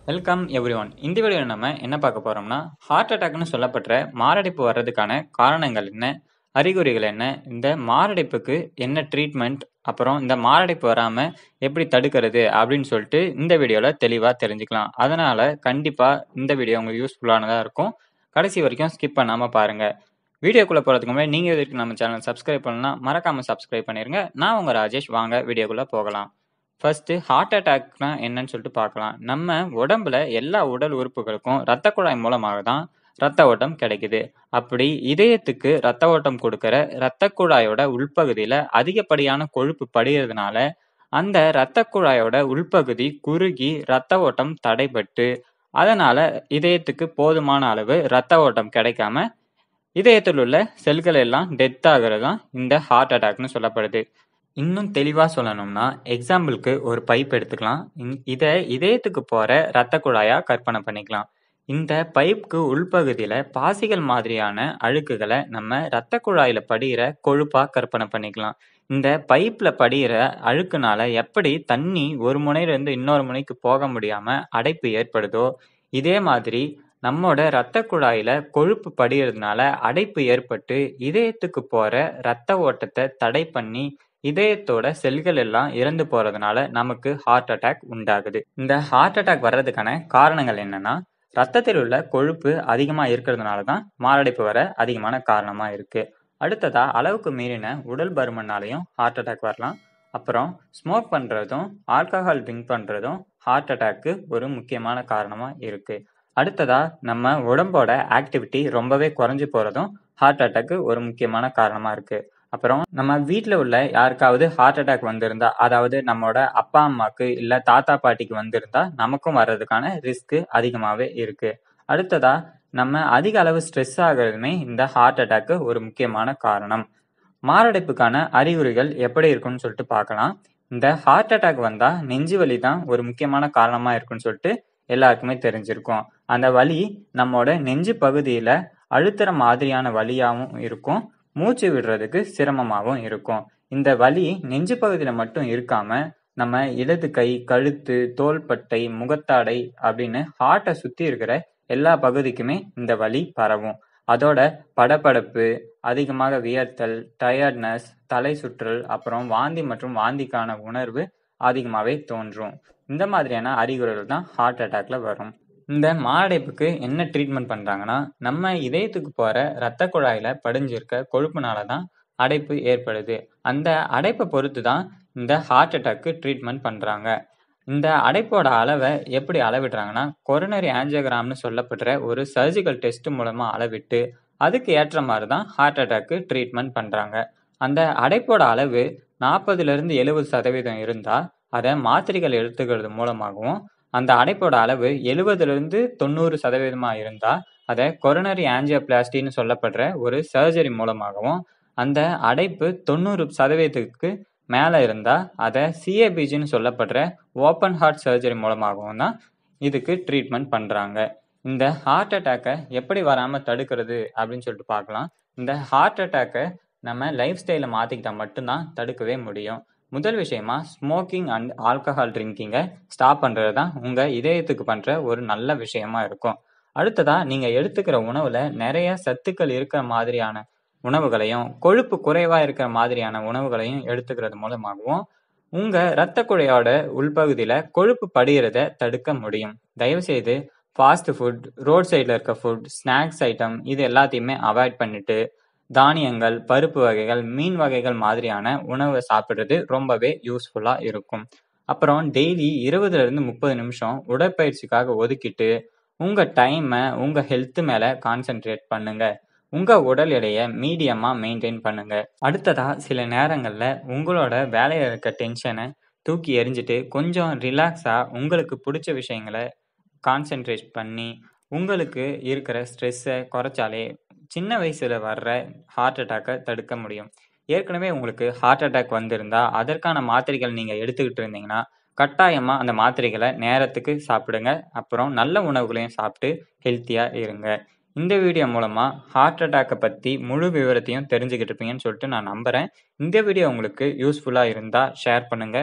welcome every one இந்த வீடியோவில் நம்ம என்ன பார்க்க போகிறோம்னா ஹார்ட் அட்டாக்னு சொல்லப்படுற மாரடைப்பு வர்றதுக்கான காரணங்கள் என்ன அறிகுறிகள் என்ன இந்த மாரடைப்புக்கு என்ன ட்ரீட்மெண்ட் அப்புறம் இந்த மாரடைப்பு வராமல் எப்படி தடுக்கிறது அப்படின்னு சொல்லிட்டு இந்த வீடியோவில் தெளிவாக தெரிஞ்சுக்கலாம் அதனால் கண்டிப்பாக இந்த வீடியோ உங்களுக்கு யூஸ்ஃபுல்லானதாக இருக்கும் கடைசி வரைக்கும் ஸ்கிப் பண்ணாமல் பாருங்கள் வீடியோக்குள்ளே போகிறதுக்கு முன்னாடி நீங்கள் எதுக்கு நம்ம சேனல் சப்ஸ்கிரைப் பண்ணலாம் மறக்காமல் சப்ஸ்கிரைப் பண்ணிடுங்க நான் உங்கள் ராஜேஷ் வாங்க வீடியோக்குள்ளே போகலாம் ஃபர்ஸ்ட் ஹார்ட் அட்டாக்னா என்னன்னு சொல்லிட்டு பார்க்கலாம் நம்ம உடம்புல எல்லா உடல் உறுப்புகளுக்கும் ரத்த குழாய் மூலமாக தான் ரத்த ஓட்டம் கிடைக்குது அப்படி இதயத்துக்கு ரத்த ஓட்டம் கொடுக்கிற ரத்த குழாயோட உள்பகுதியில் அதிகப்படியான கொழுப்பு படிகிறதுனால அந்த ரத்த குழாயோட உள்பகுதி குறுகி ரத்த ஓட்டம் தடைபட்டு அதனால இதயத்துக்கு போதுமான அளவு ரத்த ஓட்டம் கிடைக்காம இதயத்தில் உள்ள செல்கள் எல்லாம் டெத் ஆகிறது தான் இந்த ஹார்ட் அட்டாக்னு சொல்லப்படுது இன்னும் தெளிவாக சொல்லணும்னா எக்ஸாம்பிளுக்கு ஒரு பைப் எடுத்துக்கலாம் இந்- இதை இதயத்துக்கு போகிற ரத்த குழாயாக கற்பனை பண்ணிக்கலாம் இந்த பைப்புக்கு உள்பகுதியில் பாசிகள் மாதிரியான அழுக்குகளை நம்ம ரத்த குழாயில் படிகிற கொழுப்பாக கற்பனை பண்ணிக்கலாம் இந்த பைப்பில் படிகிற அழுக்குனால எப்படி தண்ணி ஒரு முனையிலேருந்து இன்னொரு முனைக்கு போக முடியாமல் அடைப்பு ஏற்படுதோ இதே மாதிரி நம்மோட ரத்த குழாயில கொழுப்பு படிகிறதுனால அடைப்பு ஏற்பட்டு இதயத்துக்கு போற ரத்த ஓட்டத்தை தடை பண்ணி இதயத்தோட செல்கள் எல்லாம் இறந்து போறதுனால நமக்கு ஹார்ட் அட்டாக் உண்டாகுது இந்த ஹார்ட் அட்டாக் வர்றதுக்கான காரணங்கள் என்னன்னா ரத்தத்தில் உள்ள கொழுப்பு அதிகமா இருக்கிறதுனால தான் மாரடைப்பு வர அதிகமான காரணமா இருக்கு அடுத்ததா அளவுக்கு மீறின உடல் பருமனாலையும் ஹார்ட் அட்டாக் வரலாம் அப்புறம் ஸ்மோக் பண்றதும் ஆல்கஹால் ட்ரிங்க் பண்றதும் ஹார்ட் அட்டாக்கு ஒரு முக்கியமான காரணமா இருக்கு அடுத்ததா நம்ம உடம்போட ஆக்டிவிட்டி ரொம்பவே குறைஞ்சு போறதும் ஹார்ட் அட்டாக்கு ஒரு முக்கியமான காரணமா இருக்கு அப்புறம் நம்ம வீட்டில் உள்ள யாருக்காவது ஹார்ட் அட்டாக் வந்திருந்தா அதாவது நம்மளோட அப்பா அம்மாக்கு இல்ல தாத்தா பாட்டிக்கு வந்திருந்தா நமக்கும் வர்றதுக்கான ரிஸ்க் அதிகமாகவே இருக்கு அடுத்ததா நம்ம அதிக அளவு ஸ்ட்ரெஸ் ஆகிறதுமே இந்த ஹார்ட் அட்டாக்கு ஒரு முக்கியமான காரணம் மாரடைப்புக்கான அறிகுறிகள் எப்படி இருக்குன்னு சொல்லிட்டு பார்க்கலாம் இந்த ஹார்ட் அட்டாக் வந்தா நெஞ்சு வலி தான் ஒரு முக்கியமான காரணமா இருக்குன்னு சொல்லிட்டு எல்லாருக்குமே தெரிஞ்சிருக்கும் அந்த வலி நம்மோட நெஞ்சு பகுதியில அழுத்துற மாதிரியான வலியாகவும் இருக்கும் மூச்சு விடுறதுக்கு சிரமமாகவும் இருக்கும் இந்த வலி நெஞ்சு பகுதியில மட்டும் இருக்காம நம்ம இடது கை கழுத்து தோள்பட்டை முகத்தாடை அப்படின்னு ஹார்ட்டை சுத்தி இருக்கிற எல்லா பகுதிக்குமே இந்த வலி பரவும் அதோட படபடப்பு அதிகமாக வியர்த்தல் டயர்ட்னஸ் தலை சுற்றல் அப்புறம் வாந்தி மற்றும் வாந்திக்கான உணர்வு அதிகமாகவே தோன்றும் இந்த மாதிரியான அறிகுறிகள் தான் ஹார்ட் அட்டாக்ல வரும் இந்த மாரடைப்புக்கு என்ன ட்ரீட்மெண்ட் பண்றாங்கன்னா நம்ம இதயத்துக்கு போற ரத்த குழாயில படிஞ்சிருக்க கொழுப்புனால தான் அடைப்பு ஏற்படுது அந்த அடைப்பை பொறுத்து தான் இந்த ஹார்ட் அட்டாக்கு ட்ரீட்மெண்ட் பண்றாங்க இந்த அடைப்போட அளவை எப்படி அளவிடுறாங்கன்னா கொரோனரி ஆஞ்சியோகிராம்னு சொல்லப்படுற ஒரு சர்ஜிக்கல் டெஸ்ட் மூலமா அளவிட்டு அதுக்கு ஏற்ற மாதிரி தான் ஹார்ட் அட்டாக்கு ட்ரீட்மெண்ட் பண்றாங்க அந்த அடைப்போட அளவு நாற்பதுல இருந்து எழுபது சதவீதம் இருந்தா அதை மாத்திரைகள் எடுத்துக்கிறது மூலமாகவும் அந்த அடைப்போட அளவு எழுபதுல இருந்து தொண்ணூறு சதவீதமா இருந்தா அதை கொரோனரி ஆஞ்சியோபிளாஸ்டின்னு சொல்லப்படுற ஒரு சர்ஜரி மூலமாகவும் அந்த அடைப்பு தொண்ணூறு சதவீதத்துக்கு மேலே இருந்தால் அதை சிஏபிஜின்னு சொல்லப்படுற ஓப்பன் ஹார்ட் சர்ஜரி மூலமாகவும் தான் இதுக்கு ட்ரீட்மெண்ட் பண்ணுறாங்க இந்த ஹார்ட் அட்டாக்கை எப்படி வராமல் தடுக்கிறது அப்படின்னு சொல்லிட்டு பார்க்கலாம் இந்த ஹார்ட் அட்டாக்கை நம்ம லைஃப் ஸ்டைலை மாற்றிக்கிட்டா மட்டும்தான் தடுக்கவே முடியும் முதல் விஷயமா ஸ்மோக்கிங் அண்ட் ஆல்கஹால் ட்ரிங்கிங்கை ஸ்டாப் பண்ணுறது தான் உங்கள் இதயத்துக்கு பண்ணுற ஒரு நல்ல விஷயமா இருக்கும் அடுத்ததா நீங்கள் எடுத்துக்கிற உணவில் நிறைய சத்துக்கள் இருக்கிற மாதிரியான உணவுகளையும் கொழுப்பு குறைவா இருக்கிற மாதிரியான உணவுகளையும் எடுத்துக்கிறது மூலமாகவும் உங்க இரத்த குழையோட உள்பகுதியில கொழுப்பு படிகிறத தடுக்க முடியும் தயவு செய்து ஃபாஸ்ட் ஃபுட் ரோட் சைடில் இருக்க ஃபுட் ஸ்நாக்ஸ் ஐட்டம் இது எல்லாத்தையுமே அவாய்ட் பண்ணிட்டு தானியங்கள் பருப்பு வகைகள் மீன் வகைகள் மாதிரியான உணவை சாப்பிட்றது ரொம்பவே யூஸ்ஃபுல்லா இருக்கும் அப்புறம் டெய்லி இருபதுல இருந்து முப்பது நிமிஷம் உடற்பயிற்சிக்காக ஒதுக்கிட்டு உங்க டைமை உங்க ஹெல்த் மேல கான்சென்ட்ரேட் பண்ணுங்க உங்க உடல் எடையை மீடியமா மெயின்டைன் பண்ணுங்க அடுத்ததா சில நேரங்கள்ல உங்களோட வேலையில இருக்க டென்ஷனை தூக்கி எறிஞ்சிட்டு கொஞ்சம் ரிலாக்ஸா உங்களுக்கு பிடிச்ச விஷயங்களை கான்சென்ட்ரேட் பண்ணி உங்களுக்கு இருக்கிற ஸ்ட்ரெஸ்ஸை குறைச்சாலே சின்ன வயசுல வர்ற ஹார்ட் அட்டாக்கை தடுக்க முடியும் ஏற்கனவே உங்களுக்கு ஹார்ட் அட்டாக் வந்திருந்தா அதற்கான மாத்திரைகள் நீங்க எடுத்துக்கிட்டு இருந்தீங்கன்னா கட்டாயமா அந்த மாத்திரைகளை நேரத்துக்கு சாப்பிடுங்க அப்புறம் நல்ல உணவுகளையும் சாப்பிட்டு ஹெல்த்தியா இருங்க இந்த வீடியோ மூலமா ஹார்ட் அட்டாக்கை பத்தி முழு விவரத்தையும் தெரிஞ்சுக்கிட்டு இருப்பீங்கன்னு சொல்லிட்டு நான் நம்புறேன் இந்த வீடியோ உங்களுக்கு யூஸ்ஃபுல்லா இருந்தா ஷேர் பண்ணுங்க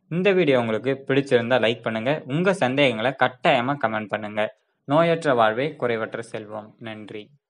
இந்த வீடியோ உங்களுக்கு பிடிச்சிருந்தா லைக் பண்ணுங்க உங்க சந்தேகங்களை கட்டாயமா கமெண்ட் பண்ணுங்க நோயற்ற வாழ்வே குறைவற்ற செல்வம் நன்றி